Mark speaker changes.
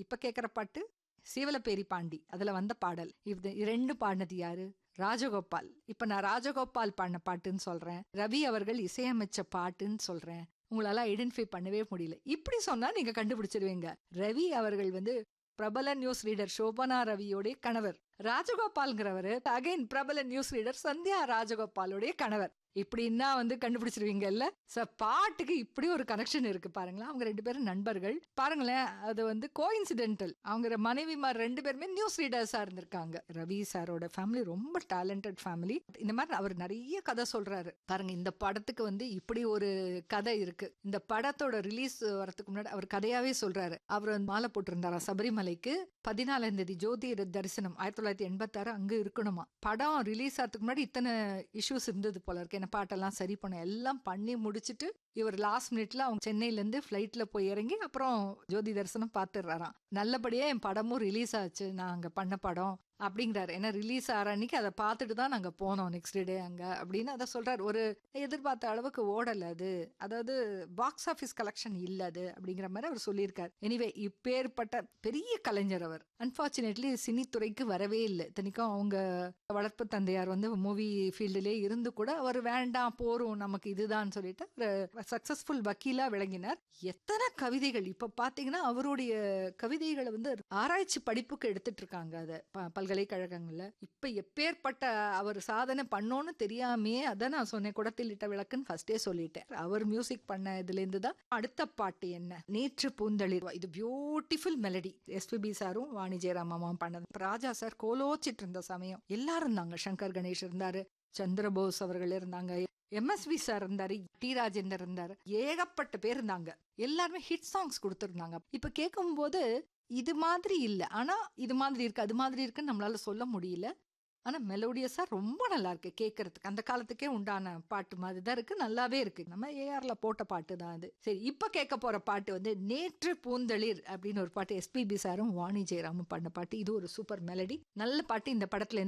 Speaker 1: இப்ப கேக்குற பாட்டு சீவலப்பேரி பாண்டி அதுல வந்த பாடல் இது ரெண்டு பாடினது யாரு ராஜகோபால் இப்ப நான் ராஜகோபால் பாடின பாட்டுன்னு சொல்றேன் ரவி அவர்கள் இசையமைச்ச பாட்டுன்னு சொல்றேன் உங்களால ஐடென்டிஃபை பண்ணவே முடியல இப்படி சொன்னா நீங்க கண்டுபிடிச்சிருவீங்க ரவி அவர்கள் வந்து பிரபல நியூஸ் ரீடர் சோபனா ரவியோடைய கணவர் ராஜகோபால்ங்கிறவர் அகைன் பிரபல நியூஸ் ரீடர் சந்தியா ராஜகோபாலோடைய கணவர் இப்படின்னா வந்து கண்டுபிடிச்சிருவீங்கல்ல ச பாட்டுக்கு இப்படி ஒரு கனெக்ஷன் இருக்கு பாருங்களேன் அவங்க ரெண்டு பேரும் நண்பர்கள் பாருங்களேன் அது வந்து கோயின்சிடென்டல் அவங்க மனைவிமார் ரெண்டு பேருமே நியூஸ் ரீடர்ஸா இருந்திருக்காங்க ரவி சாரோட ஃபேமிலி ரொம்ப டேலண்டட் ஃபேமிலி இந்த மாதிரி அவர் நிறைய கதை சொல்றாரு பாருங்க இந்த படத்துக்கு வந்து இப்படி ஒரு கதை இருக்கு இந்த படத்தோட ரிலீஸ் வரதுக்கு முன்னாடி அவர் கதையாவே சொல்றாரு அவர் வந்து மாலை போட்டிருந்தாரா சபரிமலைக்கு பதினாலாம் தேதி ஜோதி தரிசனம் ஆயிரத்தி தொள்ளாயிரத்தி எண்பத்தாறு அங்க இருக்கணுமா படம் ரிலீஸ் ஆகிறதுக்கு முன்னாடி இத்தனை இஷ்யூஸ் இருந்தது போல இருக்கு என்ன பாட்டெல்லாம் சரி பண்ண எல்லாம் பண்ணி முடிச்சிட்டு இவர் லாஸ்ட் மினிட்ல அவங்க சென்னையில இருந்து ஃபிளைட்ல போய் இறங்கி அப்புறம் ஜோதி தரிசனம் பார்த்துடுறாராம் நல்லபடியா என் படமும் ரிலீஸ் ஆச்சு நான் அங்க பண்ண படம் அப்படிங்கிறாரு ஏன்னா ரிலீஸ் ஆகிற அன்னைக்கு அதை பார்த்துட்டு தான் நாங்க போனோம் நெக்ஸ்ட் டே அங்க அப்படின்னு அதை சொல்றாரு ஒரு எதிர்பார்த்த அளவுக்கு ஓடல அது அதாவது பாக்ஸ் ஆஃபீஸ் கலெக்ஷன் இல்ல அது அப்படிங்கிற மாதிரி அவர் சொல்லியிருக்காரு எனிவே இப்பேற்பட்ட பெரிய கலைஞர் அவர் அன்பார்ச்சுனேட்லி சினித்துறைக்கு வரவே இல்லை இத்தனைக்கும் அவங்க வளர்ப்பு தந்தையார் வந்து மூவி ஃபீல்டுலேயே இருந்து கூட அவர் வேண்டாம் போரும் நமக்கு இதுதான் சொல்லிட்டு ஒரு சக்சஸ்ஃபுல் வக்கீலா விளங்கினார் எத்தனை கவிதைகள் இப்ப பாத்தீங்கன்னா அவருடைய கவிதைகளை வந்து ஆராய்ச்சி படிப்புக்கு எடுத்துட்டு இருக்காங்க அதை பல்கலைக்கழகங்கள்ல இப்ப எப்பேற்பட்ட அவர் சாதனை பண்ணோன்னு தெரியாமையே அதான் நான் சொன்னேன் குடத்தில் இட்ட விளக்குன்னு ஃபர்ஸ்டே சொல்லிட்டேன் அவர் மியூசிக் பண்ண இதுல இருந்து தான் அடுத்த பாட்டு என்ன நேற்று பூந்தளிர் இது பியூட்டிஃபுல் மெலடி எஸ்பிபி சாரும் வாணி ஜெயராமாவும் பண்ணது ராஜா சார் கோலோச்சிட்டு இருந்த சமயம் எல்லாரும் இருந்தாங்க சங்கர் கணேஷ் இருந்தாரு சந்திரபோஸ் அவர்கள் இருந்தாங்க எம்எஸ்வி சார் இருந்தாரு டி ராஜேந்தர் இருந்தாரு ஏகப்பட்ட பேர் இருந்தாங்க எல்லாருமே ஹிட் சாங்ஸ் கொடுத்துருந்தாங்க இப்ப கேட்கும் போது இது மாதிரி இல்ல ஆனா இது மாதிரி இருக்கு அது மாதிரி இருக்குன்னு நம்மளால சொல்ல முடியல ஆனா மெலோடியஸா ரொம்ப நல்லா இருக்கு கேட்கறதுக்கு அந்த காலத்துக்கே உண்டான பாட்டு மாதிரி தான் இருக்கு நல்லாவே இருக்கு நம்ம ஏஆர்ல போட்ட பாட்டு தான் அது சரி இப்ப கேட்க போற பாட்டு வந்து நேற்று பூந்தளிர் அப்படின்னு ஒரு பாட்டு எஸ்பிபி சாரும் வாணி ஜெயராமும் பண்ண பாட்டு இது ஒரு சூப்பர் மெலடி நல்ல பாட்டு இந்த படத்துல